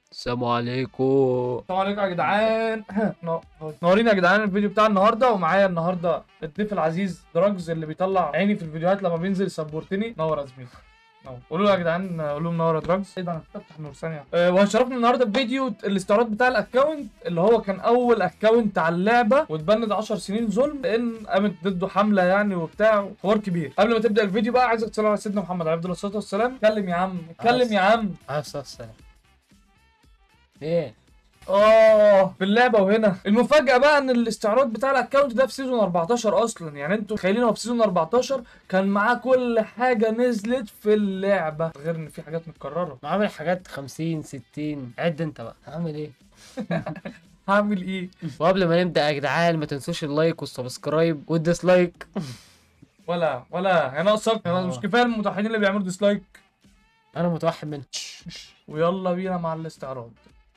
السلام عليكم السلام عليكم يا جدعان نو- نورين يا جدعان الفيديو بتاع النهارده ومعايا النهارده الضيف العزيز دراجز اللي بيطلع عيني في الفيديوهات لما بينزل يسبورتني نور يا زميلي نور. قولوا له يا جدعان قولوا له منور يا دراجز ايه ده انا فتح نور ثانيه أه وهشرفنا النهارده بفيديو الاستعراض بتاع الاكونت اللي هو كان اول اكونت على اللعبه واتبند 10 سنين ظلم لان قامت ضده حمله يعني وبتاع حوار كبير قبل ما تبدا الفيديو بقى عايزك تصلي على سيدنا محمد عليه افضل الصلاه والسلام اتكلم يا عم اتكلم يا عم على الصلاة والسلام ايه اه في اللعبه وهنا المفاجاه بقى ان الاستعراض بتاع الاكونت ده في سيزون 14 اصلا يعني انتوا متخيلين هو في سيزون 14 كان معاه كل حاجه نزلت في اللعبه غير ان في حاجات متكرره عامل حاجات 50 60 عد انت بقى هعمل ايه هعمل ايه وقبل ما نبدا يا جدعان ما تنسوش اللايك والسبسكرايب والديسلايك ولا ولا انا ناقصك أنا مش كفايه المتوحدين اللي بيعملوا ديسلايك انا متوحد منه ويلا بينا مع الاستعراض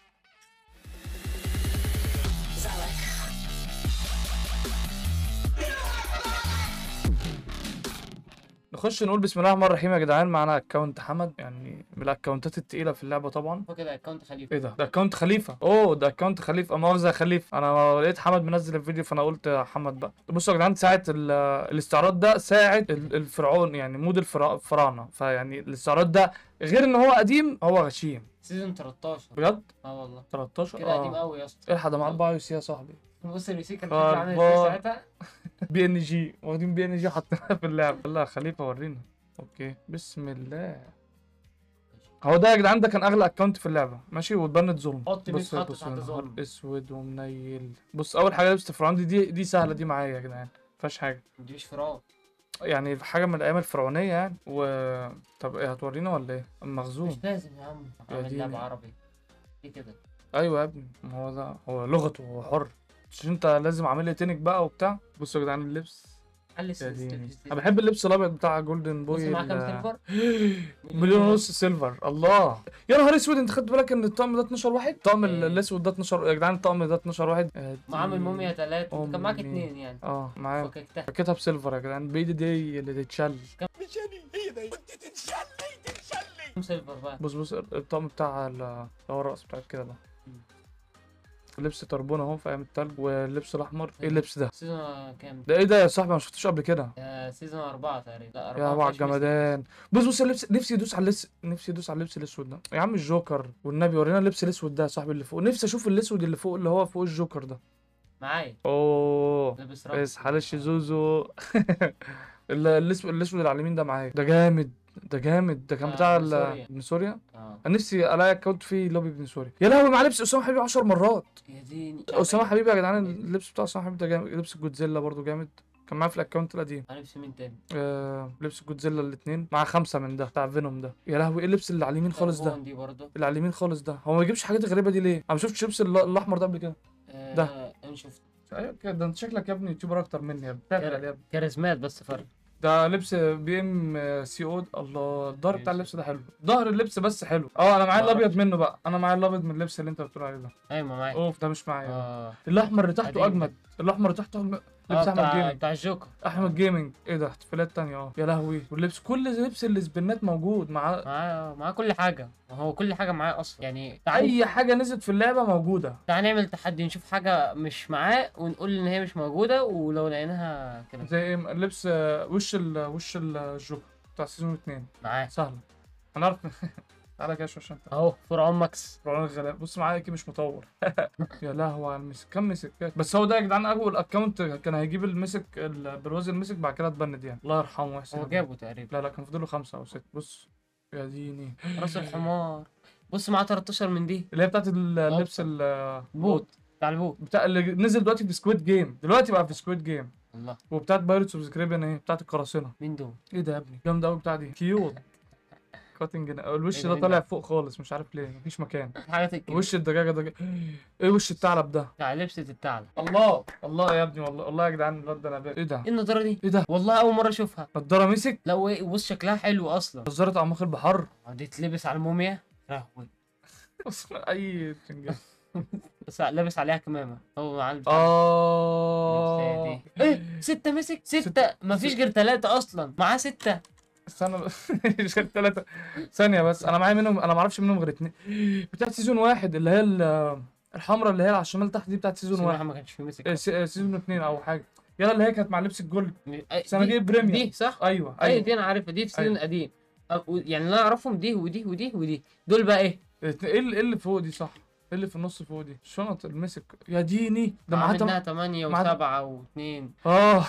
نخش نقول بسم الله الرحمن الرحيم يا جدعان معانا اكونت حمد يعني من الاكونتات التقيله في اللعبه طبعا هو كده اكونت خليفه ايه ده؟ ده اكونت خليفه اوه ده اكونت خليفه مؤاخذه يا خليفه انا لقيت حمد منزل الفيديو فانا قلت يا حمد بقى بصوا يا جدعان ساعه ال- الاستعراض ده ساعه ال- الفرعون يعني مود الفرا- الفراعنه فيعني الاستعراض ده غير ان هو قديم هو غشيم سيزون 13 بجد اه والله 13 كده قديم اه قوي يا اسطى الحق ده معاه 4 يو سي يا صاحبي بص الريسي كان خربان. عامل ازاي ساعتها بي ان جي واخدين بي ان جي حاطينها في اللعبه لا خليفه ورينا اوكي بسم الله هو ده يا جدعان ده كان اغلى اكونت في اللعبه ماشي واتبنت ظلم حط مية بص خط بص تحت يا نهار ظلم. اسود ومنيل بص اول حاجه لبست فرعون دي دي, دي سهله دي معايا يا جدعان مفيهاش حاجه دي مش فراغ يعني حاجه من الايام الفرعونيه يعني و طب ايه هتورينا ولا ايه المخزون مش لازم يا عم يا عامل ديني. لعبه عربي دي كده ايوه يا ابني ما هو ده هو لغته هو حر مش انت لازم عامل لي تنك بقى وبتاع بصوا يا جدعان اللبس قال لي يا سيز- ديني سيز- انا بحب اللبس الابيض بتاع جولدن بص بوي معاه كام ال- سيلفر مليون ونص سيلفر الله يا نهار اسود انت خدت بالك ان الطقم ده 12 واحد الطقم ال- إيه. الاسود ده 12 يا جدعان الطقم ده 12 واحد آه، معاه من دي- موميا ثلاثة كان معاك أمي. اتنين يعني اه معايا فككتها فكيتها بسيلفر يا جدعان بايدي دي اللي تتشل كام سيلفر بقى بص بص الطقم بتاع ال- اللي هو الرقص بتاع كده ده مم. لبس تربون اهو في ايام التلج واللبس الاحمر ايه اللبس ده سيزون كام؟ ده ايه ده يا صاحبي ما شفتوش قبل كده آه، سيزون أربعة تقريبا لا يا أربعة ابو على مفيهاش مثل. الجمدان بص بص اللبس نفسي يدوس على اللبس نفسي يدوس على اللبس الاسود ده يا عم الجوكر والنبي ورينا اللبس الاسود ده يا صاحبي اللي فوق نفسي اشوف الاسود اللي فوق اللي هو فوق الجوكر ده معايا اوه لابس ربط بس حلش زوزو ال- الاسود الاسود اللي على اليمين ده معايا ده جامد ده جامد ده كان آه، بتاع من ال- سوريا. من سوريا اه انا نفسي الاقي اكونت فيه لوبي ابن سوريا يا لهوي مع لبس اسامه حبيبي 10 مرات يا ديني اسامه حبيبي يا جدعان اللبس بتاع اسامه حبيبي ده جامد لبس جودزيلا برضو جامد كان معايا في الاكونت القديم أنا لبس مين تاني؟ آه لبس جودزيلا الاثنين مع خمسه من ده بتاع فينوم ده يا لهوي ايه اللبس اللي على اليمين خالص ده كربون دي برضه اللي على اليمين خالص ده هو ما يجيبش حاجات غريبه دي ليه انا ما شفتش لبس ال- الاحمر ده قبل كده آه، ده. أنا شفت ايوه كده ده انت شكلك يا ابني يوتيوبر اكتر مني يا ابني تعمل يا ابني كاريزمات بس فرق ده لبس بي ام سي او الله الظهر بتاع اللبس ده حلو ظهر اللبس بس حلو اه انا معايا معرفش. الابيض منه بقى انا معايا الابيض من اللبس اللي انت بتقول عليه ده أيوة ما معايا اوف ده مش معايا اه الاحمر اللي تحته قديم. اجمد الاحمر اللي تحته اجمد آه، لبس احمد بتاع جيمنج بتاع الجوكر احمد جيمنج ايه ده احتفالات تانية اه يا لهوي واللبس كل لبس السبنات موجود مع معاه معاه كل حاجة هو كل حاجة معاه أصلا يعني تعال اي حاجه نزلت في اللعبه موجوده تعال نعمل تحدي نشوف حاجة مش معاه ونقول إن هي مش موجودة ولو لقيناها كده زي ايه لبس آه، وش ال وش ال- الجوكر بتاع سيزون 2 معاه سهله هنعرف تعالى كده شوف عشان انت أهو فرعون ماكس فرعون الغلاب بص معايا كده مش مطور يا لهوي على المسك كم مسك بس هو ده يا جدعان اول اكونت كان هيجيب المسك البرواز المسك بعد كده اتبند يعني الله يرحمه ويحسن هو إليه. جابه تقريبا لا لا كان فاضله خمسه او ست بص يا ديني راس الحمار بص معاه 13 من دي اللي هي بتاعت اللبس ال- بوت بتاع البوت بتاع اللي نزل دلوقتي في سكويد جيم دلوقتي بقى في سكويد جيم الله وبتاعت بايرتس اوف كاريبيان ايه بتاعت القراصنه مين دول؟ ايه ده يا ابني جامده قوي بتاع دي كيوت كاتنج الوش إيه ده ده، إيه طالع ده؟ فوق خالص مش عارف ليه مفيش مكان الحاجات الكبيرة وش الدجاجه ده ايه وش الثعلب ده بتاع لبسة الثعلب الله الله يا ابني والله والله يا جدعان الواد ده انا ايه ده ايه النضارة دي؟ ايه ده والله أول مرة أشوفها نضاره مسك لا وإيه بص شكلها حلو أصلا نظاره اعماق البحر آه، دي تلبس على الموميا لهوي بص، اي بتنجان بس لابس عليها كمامة هو معاه البتاع اه اللبسية دي. ايه ستة مسك ستة مفيش غير ثلاثة أصلا معاه ستة استنى بس ثلاثة ثانية بس انا معايا منهم انا ما اعرفش منهم غير اتنين بتاعت سيزون واحد اللي هي ال- الحمراء اللي هي على الشمال تحت دي بتاعت سيزون سيزون واحد واحد ما كانش فيه مسك آه، سي- آه، سيزون اتنين او حاجة يلا اللي هي كانت مع لبس الجولد أي- بس انا دي- جايب بريميوم دي صح؟ ايوه ايوه ايوه دي انا عارفها دي في سيزون أيوة. قديم أو- يعني اللي انا اعرفهم دي ودي ودي ودي دول بقى ايه؟ ات- ايه اللي إيه اللي فوق دي صح ايه اللي في النص فوق دي شنط المسك يا ديني ده معاه منها تم... 8 معاه- و7 و2 اه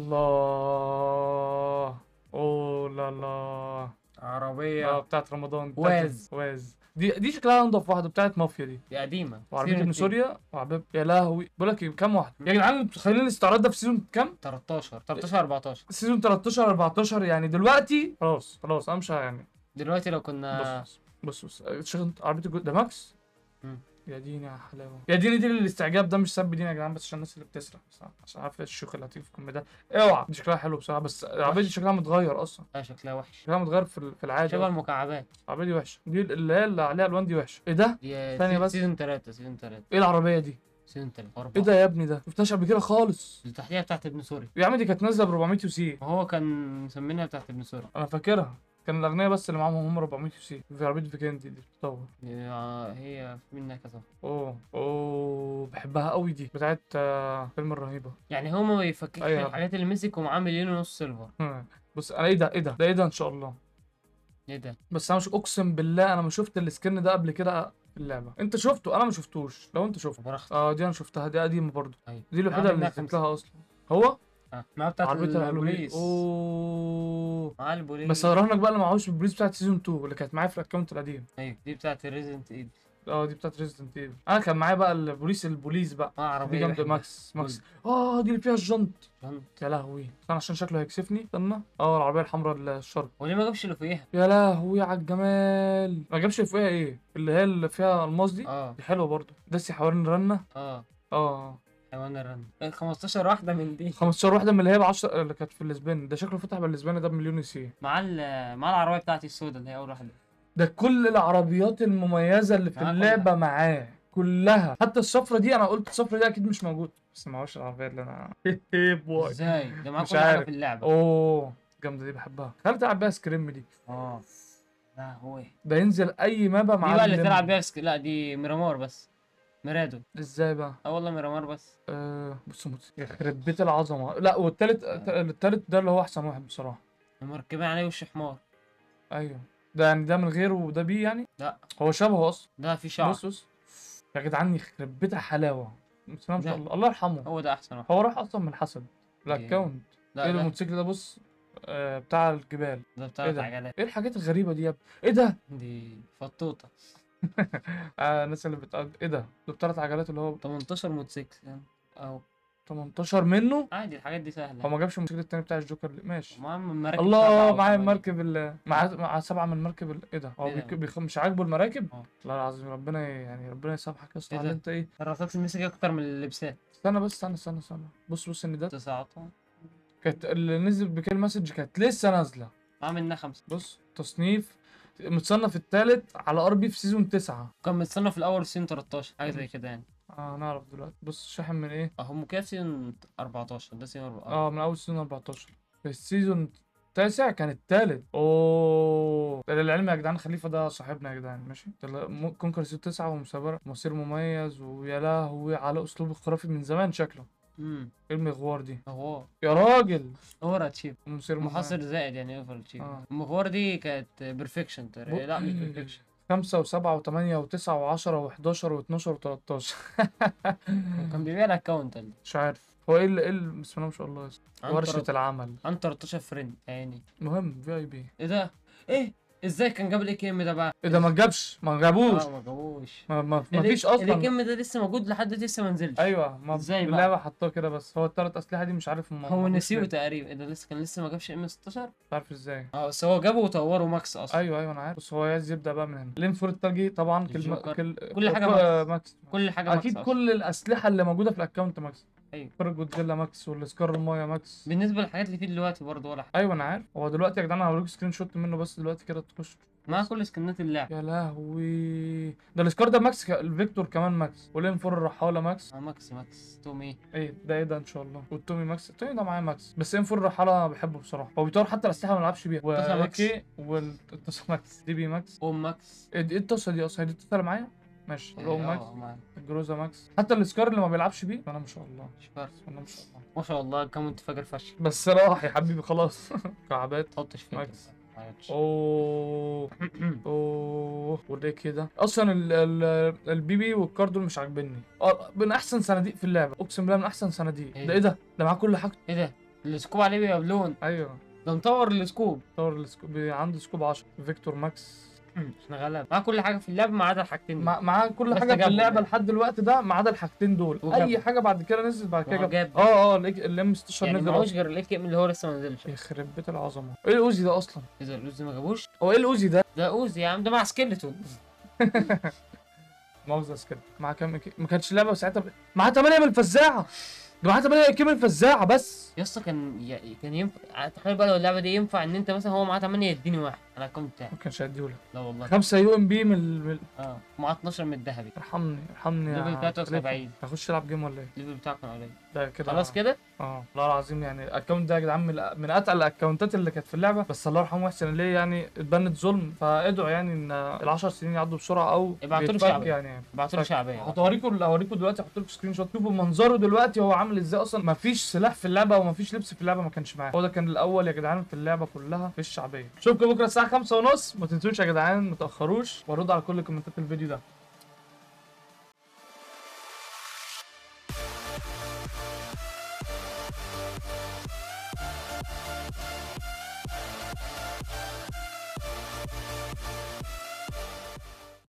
الله اوه لا لا اه عربية بتاعت رمضان بتاعت واز. واز دي دي شكلها انضف واحده بتاعت مافيا دي دي قديمة وعربيه سيزون ابن اتنين. سوريا وعربيه يا لهوي بقول لك ايه كام واحده يا جدعان خلينا الاستعراض ده في سيزون كام 13 13 14 سيزون 13 14 يعني دلوقتي خلاص خلاص انا مش ه- يعني دلوقتي لو كنا بص بص بص بص شغل عربيه الجو- ده ماكس مم. يا ديني يا حلاوه يا ديني دي الاستعجاب ده مش سب دين يا جدعان بس عشان الناس اللي بتسرق بس عشان عارف الشيوخ اللي هتيجي في الكم ده اوعى دي شكلها حلو بصراحه بس العربيه دي شكلها متغير اصلا لا شكلها وحش شكلها متغير في ال- في العادي شبه أصلاً. المكعبات العربيه دي وحشه دي اللي هي اللي عليها الوان دي وحشه ايه ده دي ثانية سي- بس. سيزون 3 سيزون 3 ايه العربيه دي سيزون 3 4 ايه ده يا ابني ده شفتهاش قبل كده خالص اللي تحتيها بتاعت ابن سوري يا عم دي كانت نازله ب 400 يو سي وهو كان مسمينها بتاعت ابن سوري انا فاكرها كان الاغنياء بس اللي معاهم هم 400 يو سي في عربيه فيكندي دي بتطور هي- هي في منها كذا اوه اوه بحبها قوي دي بتاعت آه، فيلم الرهيبه يعني هو ما بيفككش أيوة. في الحاجات اللي مسك ومعاه مليون ونص سيلفر هم. بص انا ايه ده ايه ده ده ايه ده ان شاء الله ايه ده بس انا مش اقسم بالله انا ما شفت السكن ده قبل كده في اللعبه انت شفته انا ما شفتوش لو انت شفته براحتك اه دي انا شفتها دي قديمه برضو أيوة. دي الوحيده نعم، اللي منها نزلت خمسة. لها اصلا هو اه معاه بتاعت عربيه الهالوين البوليس اوه معاه البوليس بس اراهنك بقى اللي معهوش البوليس بتاعت سيزون 2 اللي كانت معايا في الاكونت القديم ايوه دي بتاعت ريزنت ايفل اه دي بتاعت ريزدنت ايفل انا كان معايا بقى البوليس البوليس بقى معاه دي عربية جامده بحبها. ماكس ماكس اه دي اللي فيها الجنط جنط. يا لهوي استنى عشان شكله هيكسفني استنى اه العربيه الحمراء الشرق وليه ما جابش اللي فوقيها يا لهوي على الجمال ما جابش فيها ايه اللي هي اللي فيها الماس دي اه دي حلوه برضو دسي حوالين رنه اه اه حيوان الرن إيه، 15 واحدة من دي 15 واحده من اللي هي ب 10 اللي كانت في الاسبان ده شكله فتح بالاسبان ده بمليون سي مع ال- مع العربية بتاعتي السوداء اللي هي أول واحدة ده كل العربيات المميزه اللي في معاه اللعبه معاه كلها حتى الصفرة دي انا قلت الصفرة دي اكيد مش موجود بس ما هوش العربيه اللي انا بوي ازاي ده معاه مش كل حاجة عارف. في اللعبة اوه جامده دي بحبها خلي تلعب بيها سكريم دي اه لا هو ده ينزل اي مابا دي مع بقى اللي الليمب. تلعب بيها سك... لا دي ميرامار بس ميرادو ازاي بقى اه والله ميرامار بس أه بص بص يخرب بيت العظمه لا والتالت التالت ده اللي هو احسن واحد بصراحه مركبين عليه وش حمار ايوه ده يعني ده من غيره وده بيه يعني لا هو شبهه اصلا ده في شعر بص بص يا جدعان يخرب بيتها حلاوه بسم الله ما شاء ده. الله الله يرحمه هو ده احسن واحد هو راح اصلا من حسد الاكونت لا ايه ده, الموتوسيكل ده بص آه بتاع الجبال ده ايه بتاع ده عجلات ايه الحاجات الغريبه دي يا ابني ايه ده دي فطوطة آه الناس اللي بتأج... ايه ده ده بثلاث عجلات اللي هو 18 موتوسيكل يعني. او 18 منه عادي الحاجات دي هو سهلة ما جابش الموتوسيكل التاني بتاع الجوكر اللي- ماشي معاه من مراكب الله سبعة معايا وثمانية. المركب ال... مع مع سبعه من المركب ال... ايه ده هو إيه ده؟ بيك... بيخ... مش عاجبه المراكب اه. لا العظيم ربنا ي- يعني ربنا يسامحك يا اسطى إيه على ده؟ انت ايه الرصاص مسك اكتر من اللبسات استنى بس استنى استنى استنى بص بص ان ده 19 كانت اللي نزل بكل مسج كانت لسه نازله معاه منها خمسة بص تصنيف متصنف التالت على ار بي في سيزون 9 كان متصنف الاول في سين 13 حاجة زي كده يعني اه نعرف دلوقتي بص شاحن من ايه اهو كده في سين 14 ده سين 14 اه من اول سيزون 14 في السيزون التاسع كان التالت اوه ده للعلم يا جدعان خليفه ده صاحبنا يا جدعان ماشي ده ل- م- كونكر سيزون 9 ومسابقة مصير مميز ويا لهوي على اسلوب خرافي من زمان شكله امم ايه المغوار دي هو يا راجل هو راتشيب مصير مميز محاصر زائد يعني اوفر تشيب آه. المغوار دي كانت بيرفكشن تقريبا لا مش بيرفكشن خمسة وسبعة وثمانية وتسعة وعشرة وحداشر واتناشر وتلاتاشر كان بيبيع الاكونت ده مش عارف هو ايه اللي ايه اللي بسم الله ما شاء الله يا اسطى. عن ورشة تلات- العمل عن 13 فريند يعني المهم في اي بي ايه ده ايه ازاي كان جاب الاي كيم ده بقى ايه ده ما جابش ما جابوش اه ما جابوش ما, ما, ما ال- فيش الاي اصلا كيم ده لسه موجود لحد دلوقتي لسه ما نزلش ايوه ما إزاي بقى؟ اللعبه حطوه كده بس هو الثلاث اسلحه دي مش عارف هم هو هم نسيوه مش تقريبا ايه ده لسه كان لسه ما جابش ام 16 مش عارف ازاي اه بس هو جابه وطوره ماكس اصلا ايوه ايوه انا عارف بس هو عايز يبدا بقى من هنا لين فور التلجي طبعا كل الجوكر. كل كل حاجة كل- ماكس. ماكس كل حاجه ماكس اكيد أصلاً. كل الاسلحه اللي موجوده في الاكونت ماكس أيوة. كل جودزيلا ماكس والسكار المايا ماكس بالنسبه للحاجات اللي فيه دلوقتي برضه ولا حاجه ايوه انا عارف هو دلوقتي يا جدعان انا هوريك سكرين شوت منه بس دلوقتي كده تخش مع كل سكنات اللعب يا لهوي ده السكار ده ماكس ك- الفيكتور كمان ماكس والين فور الرحاله ماكس مع ماكس ماكس تومي ايه ده ايه ده ان شاء الله والتومي ماكس التومي ده معايا ماكس بس ان فور الرحاله انا بحبه بصراحه هو بيطور حتى الاسلحه ما بلعبش بيها التوسا ماكس. واكي والتوسا ماكس دي بي ماكس اوم ماكس ايه دي- إيه التوسا دي اصلا هي دي التوسا اللي معايا ماشي إيه، الاوم ماكس اه مع الجروزا ماكس حتى السكار اللي ما بيلعبش بيه انا ما شاء الله شكرا بسم الله ما شاء الله ما شاء الله كم انت فاجر فشخ بس راح يا حبيبي خلاص كعبات تحطش فيك ماكس. ما عيطش. اوه اوه وليه كده اصلا ال ال البي بي والكار دول مش عاجبني اه من احسن صناديق في اللعبه اقسم بالله من احسن صناديق إيه ده ايه ده ده معاه كل حاجه ايه ده السكوب عليه بيبقى بلون ايوه ده مطور السكوب طور السكوب عنده سكوب 10 فيكتور ماكس احنا غلب مع كل حاجه في اللعب ما عدا الحاجتين دول. مع معاه كل بس حاجه في جابهم اللعبه يعني. لحد الوقت ده ما عدا الحاجتين دول وجابهم. اي حاجه بعد كده نزلت بعد كده وهو جاب جاب اه اه الام 16 يعني نزل معهوش أصلاً. غير الاي ام اللي هو لسه ما نزلش يخرب بيت العظمه ايه الاوزي ده اصلا اذا الاوزي ما جابوش هو ايه الاوزي ده ده اوزي يا عم ده مع سكيلتون مؤاخذة كده مع كام كي- ما كانتش اللعبه ساعتها ب... معاه 8 من الفزاعه ده معاه 8 كي من الفزاعه بس يا اسطى كان ي... كان ينفع تخيل بقى لو اللعبه دي ينفع ان انت مثلا هو معاه 8 يديني واحد على الاكونت بتاعي ما كانش هيديهولك لا والله 5 يو ام بي من ال... من- اه معاه 12 من الذهبي ارحمني ارحمني الليفل يا بتاعته خليفة. 70 هخش العب جيم ولا ايه الليفل بتاعه كان قليل ده كده خلاص كده اه والله العظيم يعني الاكونت ده يا جدعان من, من اتقل الاكونتات اللي كانت في اللعبه بس الله يرحمه محسن ليه يعني اتبنت ظلم فادعوا يعني ان ال10 سنين يعدوا بسرعه او ابعتوا له بيتفك شعبي. يعني ابعتوا له شعبيه هوريكم هوريكم دلوقتي هحط لكم سكرين شوت شوفوا منظره دلوقتي هو عامل ازاي اصلا مفيش سلاح في اللعبه ومفيش لبس في اللعبه ما كانش معاه هو ده كان الاول يا جدعان في اللعبه كلها في الشعبيه اشوفكم بكره الساعه 5 ونص ما تنسوش يا جدعان ما تاخروش وارد على كل كومنتات الفيديو ده